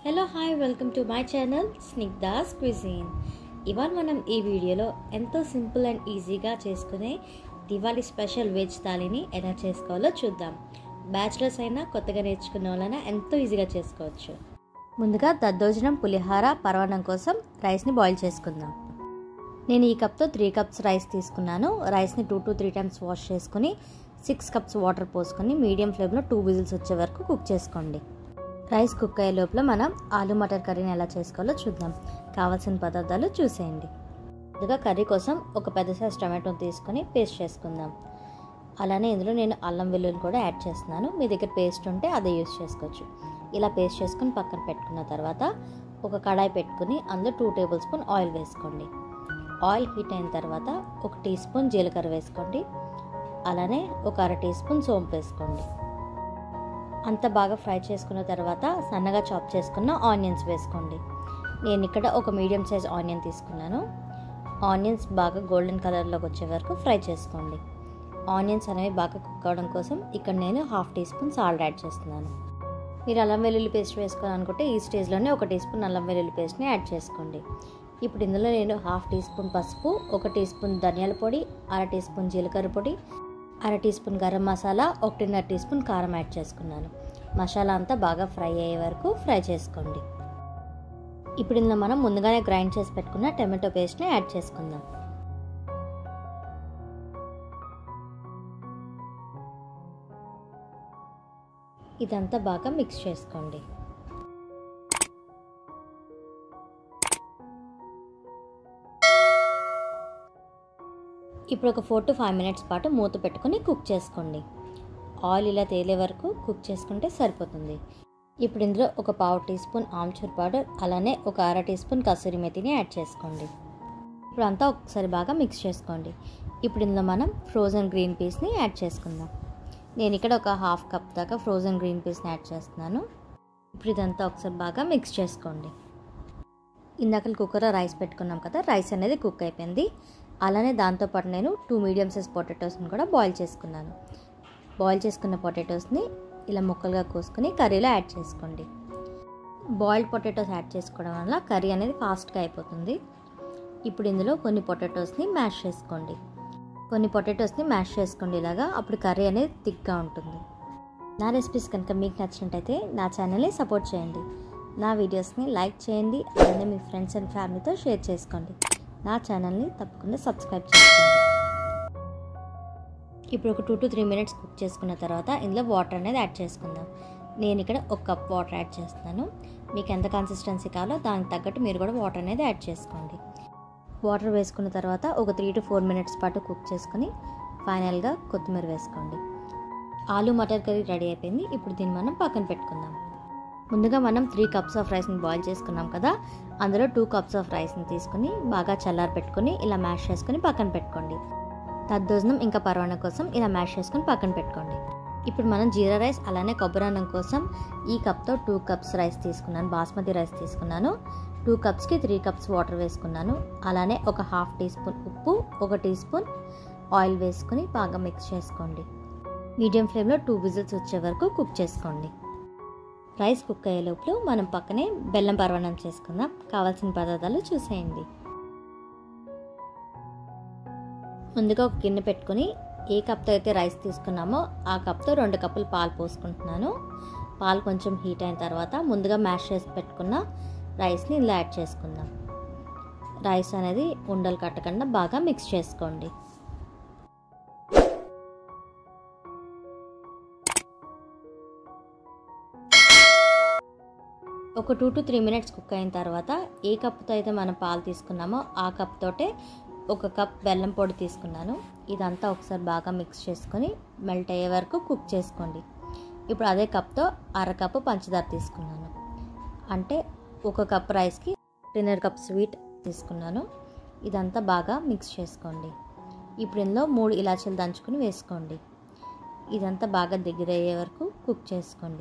hello hi welcome to my channel Snigdha's cuisine ఇవాళ మనం ఈ వీడియోలో ఎంతో సింపుల్ అండ్ ఈజీగా చేసుకునే దివాళీ స్పెషల్ వెజ్ థాలీని ఎలా చేసుకోవాలో చూద్దాం బ్యాచిలర్స్ అయినా కొత్తగా నేర్చుకున్న వాళ్ళైనా ఎంతో ఈజీగా చేసుకోవచ్చు ముందుగా దద్దోజనం పులిహార పరవాన్నం కోసం రైస్ని బాయిల్ చేసుకుందాం నేను ఈ కప్తో త్రీ కప్స్ రైస్ తీసుకున్నాను రైస్ని two to three times wash చేసుకుని సిక్స్ కప్స్ వాటర్ పోసుకొని మీడియం ఫ్లేమ్లో టూ విజిల్స్ వచ్చే వరకు కుక్ చేసుకోండి రైస్ కుక్ అయ్యే లోపల మనం ఆలు మటర్ కర్రీని ఎలా చేసుకోవాలో చూద్దాం కావాల్సిన పదార్థాలు చూసేయండి ముందుగా కర్రీ కోసం ఒక పెద్ద సైజ్ టమాటోని తీసుకొని పేస్ట్ చేసుకుందాం అలానే ఇందులో నేను అల్లం వెల్లుల్లి కూడా యాడ్ చేస్తున్నాను మీ దగ్గర పేస్ట్ ఉంటే అదే యూస్ చేసుకోవచ్చు ఇలా పేస్ట్ చేసుకుని పక్కన పెట్టుకున్న తర్వాత ఒక కడాయి పెట్టుకుని అందులో టూ టేబుల్ స్పూన్ ఆయిల్ వేసుకోండి ఆయిల్ హీట్ అయిన తర్వాత ఒక టీ స్పూన్ జీలకర్ర వేసుకోండి అలానే ఒక అర టీ స్పూన్ సోంపు వేసుకోండి అంత బాగా ఫ్రై చేసుకున్న తర్వాత సన్నగా చాప్ చేసుకున్న ఆనియన్స్ వేసుకోండి నేను ఇక్కడ ఒక మీడియం సైజ్ ఆనియన్ తీసుకున్నాను ఆనియన్స్ బాగా గోల్డెన్ కలర్లోకి వచ్చే వరకు ఫ్రై చేసుకోండి ఆనియన్స్ అనేవి బాగా కుక్ అవడం కోసం ఇక్కడ నేను half teaspoon salt add చేస్తున్నాను మీరు అల్లం వెల్లుల్లి పేస్ట్ వేసుకోవాలనుకుంటే ఈ స్టేజ్లోనే ఒక టీ స్పూన్ అల్లం వెల్లుల్లి పేస్ట్ని యాడ్ చేసుకోండి ఇప్పుడు ఇందులో నేను హాఫ్ టీ స్పూన్ పసుపు ఒక టీ స్పూన్ ధనియాల పొడి అర టీ స్పూన్ జీలకర్ర పొడి అర టీ స్పూన్ గరం మసాలా ఒకటిన్నర టీ స్పూన్ కారం యాడ్ చేసుకున్నాను మసాలా అంతా బాగా ఫ్రై అయ్యే వరకు ఫ్రై చేసుకోండి ఇప్పుడు ఇందులో మనం ముందుగానే గ్రైండ్ చేసి పెట్టుకున్న టమాటో పేస్ట్ని యాడ్ చేసుకుందాం ఇదంతా బాగా మిక్స్ చేసుకోండి ఇప్పుడు ఒక ఫోర్ టు ఫైవ్ మినిట్స్ పాటు మూత పెట్టుకుని కుక్ చేసుకోండి ఆయిల్ ఇలా తేలే వరకు కుక్ చేసుకుంటే సరిపోతుంది ఇప్పుడు ఇందులో ఒక పావు టీ స్పూన్ ఆమ్చూర్ పౌడర్ అలానే ఒక అర టీ స్పూన్ కసూరి మెతిని యాడ్ చేసుకోండి ఇప్పుడు అంతా ఒకసారి బాగా మిక్స్ చేసుకోండి ఇప్పుడు ఇందులో మనం ఫ్రోజన్ గ్రీన్ పీస్ని యాడ్ చేసుకుందాం నేను ఇక్కడ ఒక హాఫ్ కప్ దాకా ఫ్రోజన్ గ్రీన్ పీస్ని యాడ్ చేస్తున్నాను ఇప్పుడు ఇదంతా ఒకసారి బాగా మిక్స్ చేసుకోండి ఇందాక కుక్కర్లో రైస్ పెట్టుకున్నాం కదా రైస్ అనేది కుక్ అయిపోయింది అలానే దాంతోపాటు నేను టూ మీడియం సైజ్ పొటాటోస్ని కూడా బాయిల్ చేసుకున్నాను బాయిల్ చేసుకున్న పొటాటోస్ని ఇలా ముక్కలుగా కోసుకుని కర్రీలో యాడ్ చేసుకోండి బాయిల్డ్ పొటాటోస్ యాడ్ చేసుకోవడం వల్ల కర్రీ అనేది ఫాస్ట్గా అయిపోతుంది ఇప్పుడు ఇందులో కొన్ని పొటాటోస్ని మ్యాష్ చేసుకోండి కొన్ని పొటాటోస్ని మ్యాష్ చేసుకోండి ఇలాగా అప్పుడు కర్రీ అనేది థిక్గా ఉంటుంది నా రెసిపీస్ కనుక మీకు నచ్చినట్టయితే నా ఛానల్ని సపోర్ట్ చేయండి నా వీడియోస్ని లైక్ చేయండి అలానే మీ ఫ్రెండ్స్ అండ్ ఫ్యామిలీతో షేర్ చేసుకోండి నా ఛానల్ని తప్పకుండా సబ్స్క్రైబ్ చేసుకోండి ఇప్పుడు ఒక two to three minutes cook చేసుకున్న తర్వాత ఇందులో వాటర్ అనేది యాడ్ చేసుకుందాం నేను ఇక్కడ ఒక కప్ వాటర్ యాడ్ చేస్తున్నాను మీకు ఎంత కన్సిస్టెన్సీ కావాలో దానికి తగ్గట్టు మీరు కూడా వాటర్ అనేది యాడ్ చేసుకోండి వాటర్ వేసుకున్న తర్వాత ఒక త్రీ టు ఫోర్ మినిట్స్ పాటు కుక్ చేసుకుని ఫైనల్గా కొత్తిమీర వేసుకోండి ఆలు మటర్ కర్రీ రెడీ అయిపోయింది ఇప్పుడు దీన్ని మనం పక్కన పెట్టుకుందాం ముందుగా మనం త్రీ కప్స్ ఆఫ్ రైస్ని బాయిల్ చేసుకున్నాం కదా అందులో టూ కప్స్ ఆఫ్ రైస్ని తీసుకుని బాగా చల్లారి పెట్టుకుని ఇలా మ్యాష్ చేసుకుని పక్కన పెట్టుకోండి దద్దోజనం ఇంకా పరవాణ కోసం ఇలా మ్యాష్ చేసుకుని పక్కన పెట్టుకోండి ఇప్పుడు మనం జీరా రైస్ అలానే కొబ్బరన్నం కోసం ఈ కప్తో టూ కప్స్ రైస్ తీసుకున్నాను బాస్మతి రైస్ తీసుకున్నాను టూ కప్స్కి త్రీ కప్స్ వాటర్ వేసుకున్నాను అలానే ఒక హాఫ్ టీ స్పూన్ ఉప్పు ఒక టీ స్పూన్ ఆయిల్ వేసుకుని బాగా మిక్స్ చేసుకోండి మీడియం ఫ్లేమ్లో టూ విజిల్స్ వచ్చే వరకు కుక్ చేసుకోండి రైస్ కుక్ అయ్యే లోపల మనం పక్కనే బెల్లం పరవణం చేసుకుందాం కావాల్సిన పదార్థాలు చూసేయండి ముందుగా ఒక గిన్నె పెట్టుకుని ఏ కప్తో అయితే రైస్ తీసుకున్నామో ఆ కప్తో రెండు కప్పులు పాలు పోసుకుంటున్నాను పాలు కొంచెం హీట్ అయిన తర్వాత ముందుగా మ్యాష్ చేసి పెట్టుకున్న రైస్ని ఇలా యాడ్ చేసుకుందాం రైస్ అనేది ఉండలు కట్టకుండా బాగా మిక్స్ చేసుకోండి ఒక two to three minutes cook అయిన తర్వాత ఏ కప్తో అయితే మనం పాలు తీసుకున్నామో ఆ కప్ తోటే ఒక కప్ బెల్లం పొడి తీసుకున్నాను ఇదంతా ఒకసారి బాగా మిక్స్ చేసుకొని మెల్ట్ అయ్యే వరకు కుక్ చేసుకోండి ఇప్పుడు అదే కప్తో అర కప్పు పంచదార తీసుకున్నాను అంటే ఒక కప్ రైస్కి డిన్నర్ కప్ స్వీట్ తీసుకున్నాను ఇదంతా బాగా మిక్స్ చేసుకోండి ఇప్పుడు ఇందులో మూడు ఇలాచీలు దంచుకుని వేసుకోండి ఇదంతా బాగా దగ్గర అయ్యే వరకు కుక్ చేసుకోండి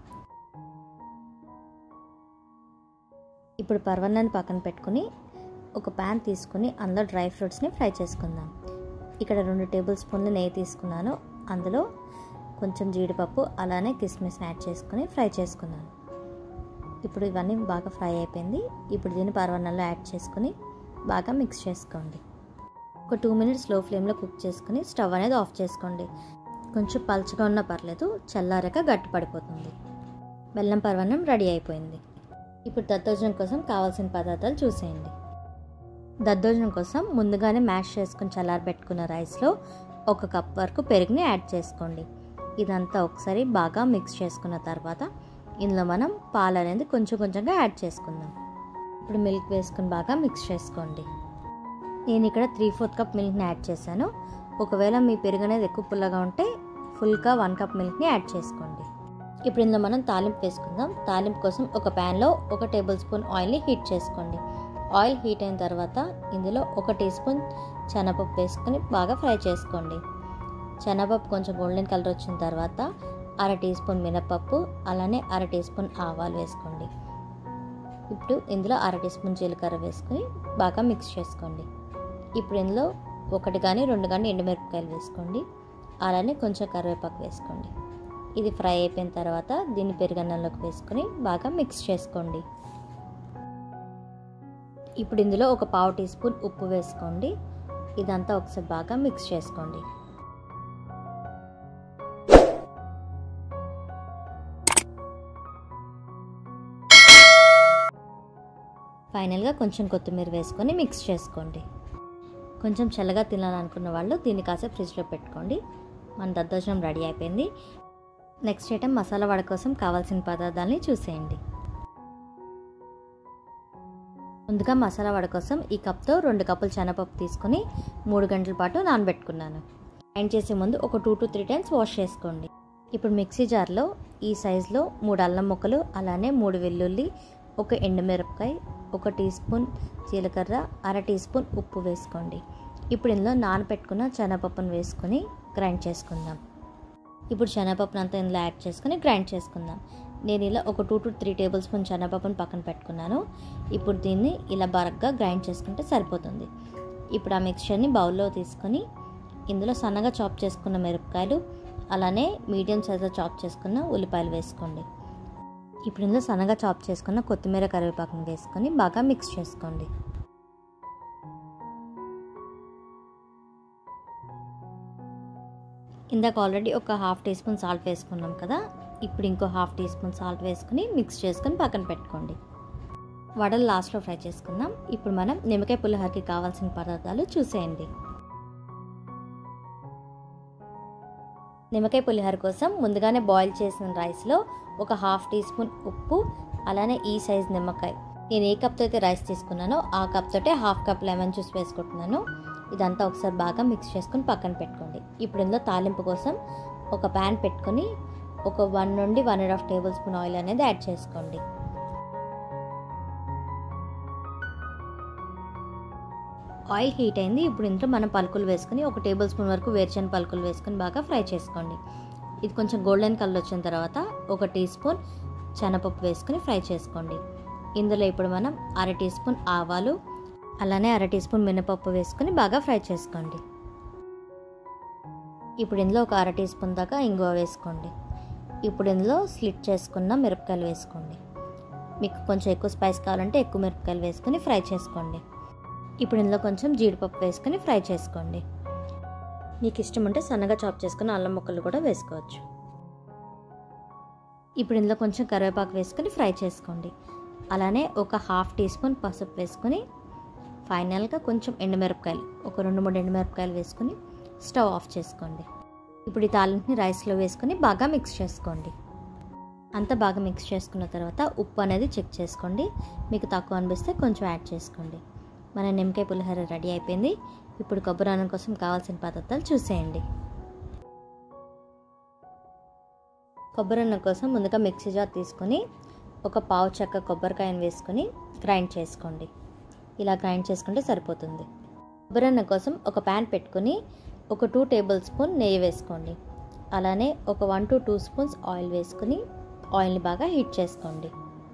ఇప్పుడు పర్వన్నాన్ని పక్కన పెట్టుకుని ఒక ప్యాన్ తీసుకుని అందులో డ్రై ఫ్రూట్స్ని ఫ్రై చేసుకుందాం ఇక్కడ రెండు టేబుల్ స్పూన్లు నెయ్యి తీసుకున్నాను అందులో కొంచెం జీడిపప్పు అలానే కిస్మిస్ని యాడ్ చేసుకుని ఫ్రై చేసుకున్నాను ఇప్పుడు ఇవన్నీ బాగా ఫ్రై అయిపోయింది ఇప్పుడు దీన్ని పరవన్నంలో యాడ్ చేసుకుని బాగా మిక్స్ చేసుకోండి ఒక టూ మినిట్స్ లో ఫ్లేమ్లో కుక్ చేసుకుని స్టవ్ అనేది ఆఫ్ చేసుకోండి కొంచెం పలుచగా ఉన్నా పర్లేదు చల్లారాక గట్టి పడిపోతుంది బెల్లం పరవన్నం రెడీ అయిపోయింది ఇప్పుడు దద్దోజనం కోసం కావాల్సిన పదార్థాలు చూసేయండి దద్దోజనం కోసం ముందుగానే మ్యాష్ చేసుకుని చల్లారబెట్టుకున్న రైస్లో ఒక కప్ వరకు పెరుగుని యాడ్ చేసుకోండి ఇదంతా ఒకసారి బాగా మిక్స్ చేసుకున్న తర్వాత ఇందులో మనం పాలు అనేది కొంచెం కొంచెంగా యాడ్ చేసుకుందాం ఇప్పుడు మిల్క్ వేసుకుని బాగా మిక్స్ చేసుకోండి నేను ఇక్కడ త్రీ ఫోర్త్ కప్ మిల్క్ని యాడ్ చేశాను ఒకవేళ మీ పెరుగు అనేది ఎక్కువ పుల్లగా ఉంటే ఫుల్గా వన్ కప్ మిల్క్ని యాడ్ చేసుకోండి ఇప్పుడు ఇందులో మనం తాలింపు వేసుకుందాం తాలింపు కోసం ఒక ప్యాన్లో ఒక టేబుల్ స్పూన్ ఆయిల్ని హీట్ చేసుకోండి ఆయిల్ హీట్ అయిన తర్వాత ఇందులో ఒక టీ స్పూన్ శనగపప్పు వేసుకొని బాగా ఫ్రై చేసుకోండి శనగపప్పు కొంచెం గోల్డెన్ కలర్ వచ్చిన తర్వాత అర టీ స్పూన్ మినపప్పు అలానే అర టీ స్పూన్ ఆవాలు వేసుకోండి ఇప్పుడు ఇందులో అర టీ స్పూన్ జీలకర్ర వేసుకొని బాగా మిక్స్ చేసుకోండి ఇప్పుడు ఇందులో ఒకటి కానీ రెండు కానీ ఎండుమిరపకాయలు వేసుకోండి అలానే కొంచెం కరివేపాకు వేసుకోండి ఇది ఫ్రై అయిపోయిన తర్వాత దీన్ని పెరుగన్నంలోకి వేసుకొని బాగా మిక్స్ చేసుకోండి ఇప్పుడు ఇందులో ఒక పావు టీ స్పూన్ ఉప్పు వేసుకోండి ఇదంతా ఒకసారి బాగా మిక్స్ చేసుకోండి ఫైనల్గా కొంచెం కొత్తిమీర వేసుకొని మిక్స్ చేసుకోండి కొంచెం చల్లగా తినాలనుకున్న వాళ్ళు దీన్ని కాసేపు ఫ్రిడ్జ్లో పెట్టుకోండి మన దద్దోజనం రెడీ అయిపోయింది నెక్స్ట్ ఐటమ్ మసాలా వడ కోసం కావాల్సిన పదార్థాలని చూసేయండి ముందుగా మసాలా వడ కోసం ఈ కప్తో రెండు కప్పులు శనగపప్పు తీసుకుని మూడు గంటల పాటు నానబెట్టుకున్నాను గ్రైండ్ చేసే ముందు ఒక two to three times wash చేసుకోండి ఇప్పుడు మిక్సీ జార్లో ఈ సైజులో మూడు అల్లం ముక్కలు అలానే మూడు వెల్లుల్లి ఒక ఎండుమిరపకాయ ఒక టీ స్పూన్ జీలకర్ర అర టీ స్పూన్ ఉప్పు వేసుకోండి ఇప్పుడు ఇందులో నానబెట్టుకున్న శనగపప్పును వేసుకొని గ్రైండ్ చేసుకుందాం ఇప్పుడు శనగపప్పును అంతా ఇందులో యాడ్ చేసుకొని గ్రైండ్ చేసుకుందాం నేను ఇలా ఒక two to three tablespoon శనగపప్పును పక్కన పెట్టుకున్నాను ఇప్పుడు దీన్ని ఇలా బరగ్గా గ్రైండ్ చేసుకుంటే సరిపోతుంది ఇప్పుడు ఆ మిక్చర్ని బౌల్లో తీసుకొని ఇందులో సన్నగా చాప్ చేసుకున్న మిరపకాయలు అలానే మీడియం సైజులో చాప్ చేసుకున్న ఉల్లిపాయలు వేసుకోండి ఇప్పుడు ఇందులో సన్నగా చాప్ చేసుకున్న కొత్తిమీర కరివేపాకుని వేసుకొని బాగా మిక్స్ చేసుకోండి ఇందాక ఆల్రెడీ ఒక హాఫ్ టీ స్పూన్ సాల్ట్ వేసుకున్నాం కదా ఇప్పుడు ఇంకో హాఫ్ టీ స్పూన్ సాల్ట్ వేసుకుని మిక్స్ చేసుకొని పక్కన పెట్టుకోండి వడలు లాస్ట్లో ఫ్రై చేసుకుందాం ఇప్పుడు మనం నిమ్మకాయ పులిహోరకి కావాల్సిన పదార్థాలు చూసేయండి నిమ్మకాయ పులిహోర కోసం ముందుగానే బాయిల్ చేసిన రైస్లో ఒక హాఫ్ టీ స్పూన్ ఉప్పు అలానే ఈ సైజ్ నిమ్మకాయ నేను ఏ కప్తో అయితే రైస్ తీసుకున్నానో ఆ కప్ తోటే హాఫ్ కప్ లెమన్ జ్యూస్ వేసుకుంటున్నాను ఇదంతా ఒకసారి బాగా మిక్స్ చేసుకుని పక్కన పెట్టుకోండి ఇప్పుడు ఇందులో తాలింపు కోసం ఒక ప్యాన్ పెట్టుకొని ఒక వన్ నుండి one and half tablespoon oil అనేది యాడ్ చేసుకోండి ఆయిల్ హీట్ అయింది ఇప్పుడు ఇంట్లో మనం పలుకులు వేసుకుని ఒక టేబుల్ స్పూన్ వరకు వేరుచెన పలుకులు వేసుకుని బాగా ఫ్రై చేసుకోండి ఇది కొంచెం గోల్డెన్ కలర్ వచ్చిన తర్వాత ఒక టీ స్పూన్ శనగపప్పు వేసుకుని ఫ్రై చేసుకోండి ఇందులో ఇప్పుడు మనం అర టీ స్పూన్ ఆవాలు అలానే అర టీ స్పూన్ మినపప్పు వేసుకుని బాగా ఫ్రై చేసుకోండి ఇప్పుడు ఇందులో ఒక అర టీ స్పూన్ దాకా ఇంగువ వేసుకోండి ఇప్పుడు ఇందులో స్లిట్ చేసుకున్న మిరపకాయలు వేసుకోండి మీకు కొంచెం ఎక్కువ స్పైస్ కావాలంటే ఎక్కువ మిరపకాయలు వేసుకొని ఫ్రై చేసుకోండి ఇప్పుడు ఇందులో కొంచెం జీడిపప్పు వేసుకొని ఫ్రై చేసుకోండి మీకు ఇష్టం ఉంటే సన్నగా చాప్ చేసుకుని అల్లం ముక్కలు కూడా వేసుకోవచ్చు ఇప్పుడు ఇందులో కొంచెం కరివేపాకు వేసుకొని ఫ్రై చేసుకోండి అలానే ఒక హాఫ్ టీ స్పూన్ పసుపు వేసుకొని ఫైనల్గా కొంచెం ఎండుమిరపకాయలు ఒక రెండు మూడు ఎండుమిరపకాయలు వేసుకొని స్టవ్ ఆఫ్ చేసుకోండి ఇప్పుడు ఈ తాలింపుని రైస్లో వేసుకొని బాగా మిక్స్ చేసుకోండి అంతా బాగా మిక్స్ చేసుకున్న తర్వాత ఉప్పు అనేది చెక్ చేసుకోండి మీకు తక్కువ అనిపిస్తే కొంచెం యాడ్ చేసుకోండి మన నిమ్మకాయ పులిహోర రెడీ అయిపోయింది ఇప్పుడు కొబ్బరి అన్నం కోసం కావాల్సిన పదార్థాలు చూసేయండి కొబ్బరి అన్నం కోసం ముందుగా మిక్సీ జార్ తీసుకొని ఒక పావు చెక్క కొబ్బరికాయను వేసుకొని గ్రైండ్ చేసుకోండి ఇలా గ్రైండ్ చేసుకుంటే సరిపోతుంది కొబ్బరి అన్నం కోసం ఒక ప్యాన్ పెట్టుకొని ఒక టూ టేబుల్ స్పూన్ నెయ్యి వేసుకోండి అలానే ఒక one to two spoons oil వేసుకుని ఆయిల్ని బాగా హీట్ చేసుకోండి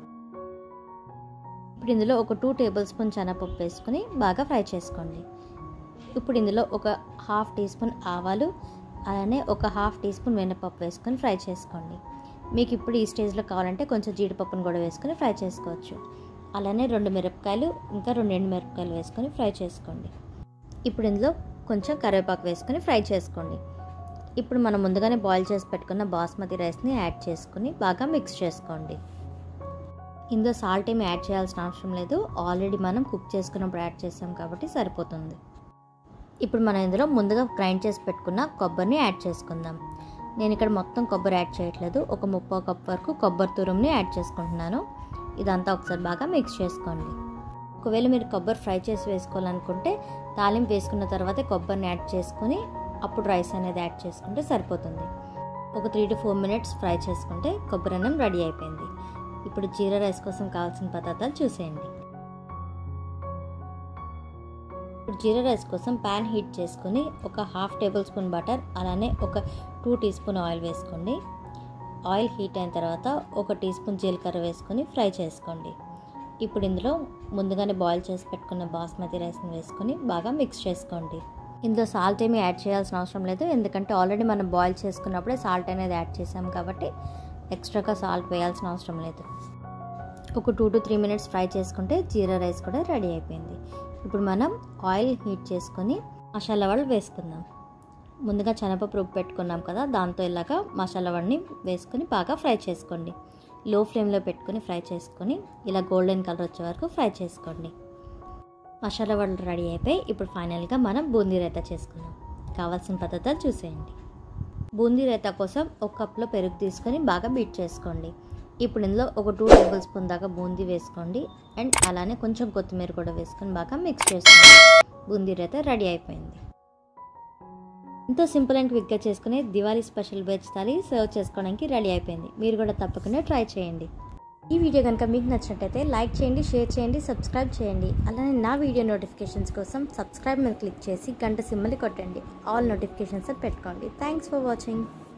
ఇప్పుడు ఇందులో ఒక టూ టేబుల్ స్పూన్ శనగపప్పు వేసుకుని బాగా ఫ్రై చేసుకోండి ఇప్పుడు ఇందులో ఒక హాఫ్ టీ స్పూన్ ఆవాలు అలానే ఒక హాఫ్ టీ స్పూన్ మినపప్పు వేసుకొని ఫ్రై చేసుకోండి మీకు ఇప్పుడు ఈ స్టేజ్లో కావాలంటే కొంచెం జీడిపప్పును కూడా వేసుకొని ఫ్రై చేసుకోవచ్చు అలానే రెండు మిరపకాయలు ఇంకా రెండు ఎండు మిరపకాయలు వేసుకొని ఫ్రై చేసుకోండి ఇప్పుడు ఇందులో కొంచెం కరివేపాకు వేసుకొని ఫ్రై చేసుకోండి ఇప్పుడు మనం ముందుగానే బాయిల్ చేసి పెట్టుకున్న బాస్మతి రైస్ని యాడ్ చేసుకుని బాగా మిక్స్ చేసుకోండి ఇందులో సాల్ట్ ఏమి యాడ్ చేయాల్సిన అవసరం లేదు ఆల్రెడీ మనం కుక్ చేసుకున్నప్పుడు యాడ్ చేసాం కాబట్టి సరిపోతుంది ఇప్పుడు మనం ఇందులో ముందుగా గ్రైండ్ చేసి పెట్టుకున్న కొబ్బరిని యాడ్ చేసుకుందాం నేను ఇక్కడ మొత్తం కొబ్బరి యాడ్ చేయట్లేదు ఒక ముప్పో కప్ వరకు కొబ్బరి తురుముని యాడ్ చేసుకుంటున్నాను ఇదంతా ఒకసారి బాగా మిక్స్ చేసుకోండి ఒకవేళ మీరు కొబ్బరి ఫ్రై చేసి వేసుకోవాలనుకుంటే తాలింపు వేసుకున్న తర్వాతే కొబ్బరిని యాడ్ చేసుకుని అప్పుడు రైస్ అనేది యాడ్ చేసుకుంటే సరిపోతుంది ఒక three to four minutes fry చేసుకుంటే కొబ్బరి అన్నం రెడీ అయిపోయింది ఇప్పుడు జీరా రైస్ కోసం కావాల్సిన పదార్థాలు చూసేయండి ఇప్పుడు జీరా రైస్ కోసం ప్యాన్ హీట్ చేసుకుని ఒక హాఫ్ టేబుల్ స్పూన్ బటర్ అలానే ఒక టూ టీ స్పూన్ ఆయిల్ వేసుకోండి ఆయిల్ హీట్ అయిన తర్వాత ఒక టీ స్పూన్ జీలకర్ర వేసుకొని ఫ్రై చేసుకోండి ఇప్పుడు ఇందులో ముందుగానే బాయిల్ చేసి పెట్టుకున్న బాస్మతి రైస్ని వేసుకొని బాగా మిక్స్ చేసుకోండి ఇందులో సాల్ట్ ఏమీ యాడ్ చేయాల్సిన అవసరం లేదు ఎందుకంటే ఆల్రెడీ మనం బాయిల్ చేసుకున్నప్పుడే సాల్ట్ అనేది యాడ్ చేసాం కాబట్టి ఎక్స్ట్రాగా సాల్ట్ వేయాల్సిన అవసరం లేదు ఒక two to three minutes fry చేసుకుంటే జీరా రైస్ కూడా రెడీ అయిపోయింది ఇప్పుడు మనం ఆయిల్ హీట్ చేసుకొని మసాలా వడలు వేసుకుందాం ముందుగా శనగపప్పు రుబ్బు పెట్టుకున్నాం కదా దాంతో ఇలాగా మసాలా వడిని వేసుకొని బాగా ఫ్రై చేసుకోండి లో ఫ్లేమ్లో పెట్టుకొని ఫ్రై చేసుకొని ఇలా గోల్డెన్ కలర్ వచ్చే వరకు ఫ్రై చేసుకోండి మసాలా వడలు రెడీ అయిపోయి ఇప్పుడు ఫైనల్గా మనం బూందీ రైతా చేసుకుందాం కావాల్సిన పదార్థాలు చూసేయండి బూందీ రైతా కోసం ఒక కప్లో పెరుగు తీసుకొని బాగా బీట్ చేసుకోండి ఇప్పుడు ఇందులో ఒక టూ టేబుల్ స్పూన్ దాకా బూందీ వేసుకోండి అండ్ అలానే కొంచెం కొత్తిమీర కూడా వేసుకొని బాగా మిక్స్ చేసుకోండి బూందీ రైతా రెడీ అయిపోయింది ఎంతో సింపుల్ అండ్ క్విక్గా చేసుకునే Diwali special veg thali serve చేసుకోవడానికి రెడీ అయిపోయింది మీరు కూడా తప్పకుండా ట్రై చేయండి ఈ వీడియో కనుక మీకు నచ్చినట్టయితే లైక్ చేయండి షేర్ చేయండి సబ్స్క్రైబ్ చేయండి అలానే నా వీడియో నోటిఫికేషన్స్ కోసం సబ్స్క్రైబ్ మీద క్లిక్ చేసి గంట సింబల్ కొట్టండి ఆల్ నోటిఫికేషన్స్ పెట్టుకోండి థ్యాంక్స్ ఫర్ వాచింగ్